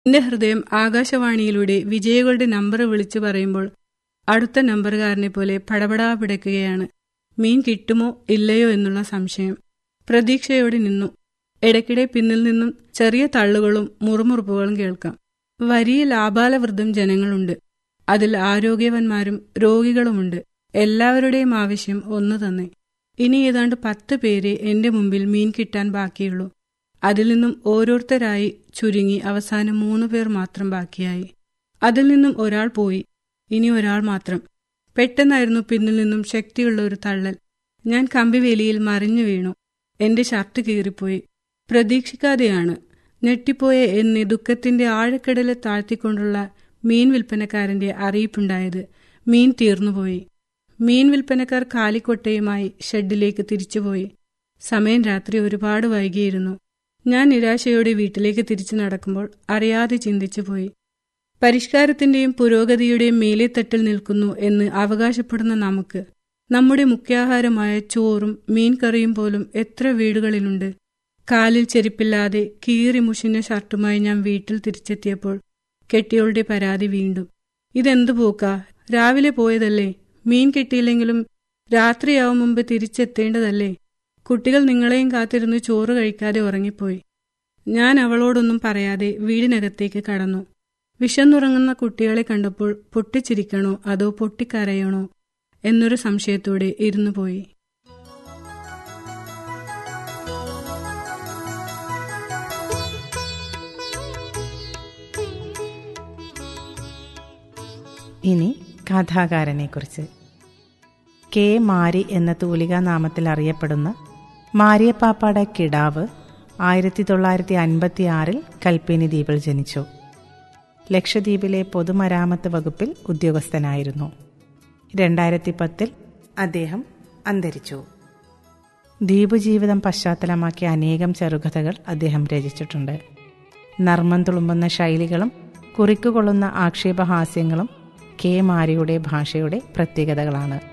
എന്റെ ഹൃദയം ആകാശവാണിയിലൂടെ വിജയികളുടെ നമ്പർ വിളിച്ചു പറയുമ്പോൾ അടുത്ത നമ്പറുകാരനെ പോലെ പടപടാ പിടയ്ക്കുകയാണ് മീൻ കിട്ടുമോ ഇല്ലയോ എന്നുള്ള സംശയം പ്രതീക്ഷയോടെ നിന്നു ഇടയ്ക്കിടെ പിന്നിൽ നിന്നും ചെറിയ തള്ളുകളും മുറുമുറുപ്പുകളും കേൾക്കാം വലിയ ലാഭാലവൃദ്ധം ജനങ്ങളുണ്ട് അതിൽ ആരോഗ്യവന്മാരും രോഗികളുമുണ്ട് എല്ലാവരുടെയും ആവശ്യം ഒന്നു തന്നെ ഇനി ഏതാണ്ട് പത്ത് പേരെ എന്റെ മുമ്പിൽ മീൻ കിട്ടാൻ ബാക്കിയുള്ളൂ അതിൽ നിന്നും ഓരോരുത്തരായി ചുരുങ്ങി അവസാനം മൂന്നു പേർ മാത്രം ബാക്കിയായി അതിൽ നിന്നും ഒരാൾ പോയി ഇനി ഒരാൾ മാത്രം പെട്ടെന്നായിരുന്നു പിന്നിൽ നിന്നും ശക്തിയുള്ള ഒരു തള്ളൽ ഞാൻ കമ്പിവേലിയിൽ മറിഞ്ഞു വീണു എന്റെ ഷർട്ട് കീറിപ്പോയി പ്രതീക്ഷിക്കാതെയാണ് ഞെട്ടിപ്പോയ എന്നെ ദുഃഖത്തിന്റെ ആഴക്കടലെ താഴ്ത്തിക്കൊണ്ടുള്ള മീൻ വിൽപ്പനക്കാരന്റെ അറിയിപ്പുണ്ടായത് മീൻ തീർന്നുപോയി മീൻ വിൽപ്പനക്കാർ കാലിക്കൊട്ടയുമായി ഷെഡിലേക്ക് തിരിച്ചുപോയി സമയം രാത്രി ഒരുപാട് വൈകിയിരുന്നു ഞാൻ നിരാശയോടെ വീട്ടിലേക്ക് തിരിച്ചു നടക്കുമ്പോൾ അറിയാതെ ചിന്തിച്ചുപോയി പരിഷ്കാരത്തിന്റെയും പുരോഗതിയുടെയും മേലെത്തട്ടിൽ നിൽക്കുന്നു എന്ന് അവകാശപ്പെടുന്ന നമുക്ക് നമ്മുടെ മുഖ്യാഹാരമായ ചോറും മീൻകറിയും പോലും എത്ര വീടുകളിലുണ്ട് കാലിൽ ചെരുപ്പില്ലാതെ കീറി മുഷിഞ്ഞ ഷർട്ടുമായി ഞാൻ വീട്ടിൽ തിരിച്ചെത്തിയപ്പോൾ കെട്ടിയോളുടെ പരാതി വീണ്ടും ഇതെന്തു പോക്ക രാവിലെ പോയതല്ലേ മീൻ കിട്ടിയില്ലെങ്കിലും രാത്രിയാവും മുമ്പ് തിരിച്ചെത്തേണ്ടതല്ലേ കുട്ടികൾ നിങ്ങളെയും കാത്തിരുന്ന് ചോറ് കഴിക്കാതെ ഉറങ്ങിപ്പോയി ഞാൻ അവളോടൊന്നും പറയാതെ വീടിനകത്തേക്ക് കടന്നു വിശന്നുറങ്ങുന്ന കുട്ടികളെ കണ്ടപ്പോൾ പൊട്ടിച്ചിരിക്കണോ അതോ പൊട്ടിക്കരയണോ എന്നൊരു സംശയത്തോടെ ഇരുന്നു പോയി ഇനി കഥാകാരനെക്കുറിച്ച് കെ മാരി എന്ന തൂലികാ നാമത്തിൽ അറിയപ്പെടുന്ന മാരിയപ്പാപ്പാടെ കിടാവ് ആയിരത്തി തൊള്ളായിരത്തി അൻപത്തി ആറിൽ കൽപ്പിനി ദ്വീപിൽ ജനിച്ചു ലക്ഷദ്വീപിലെ പൊതുമരാമത്ത് വകുപ്പിൽ ഉദ്യോഗസ്ഥനായിരുന്നു രണ്ടായിരത്തി പത്തിൽ അദ്ദേഹം അന്തരിച്ചു ദ്വീപ് ജീവിതം പശ്ചാത്തലമാക്കിയ അനേകം ചെറുകഥകൾ അദ്ദേഹം രചിച്ചിട്ടുണ്ട് നർമ്മം തുളുമ്പുന്ന ശൈലികളും കുറിക്കുകൊള്ളുന്ന ആക്ഷേപഹാസ്യങ്ങളും കെ മാരിയുടെ ഭാഷയുടെ പ്രത്യേകതകളാണ്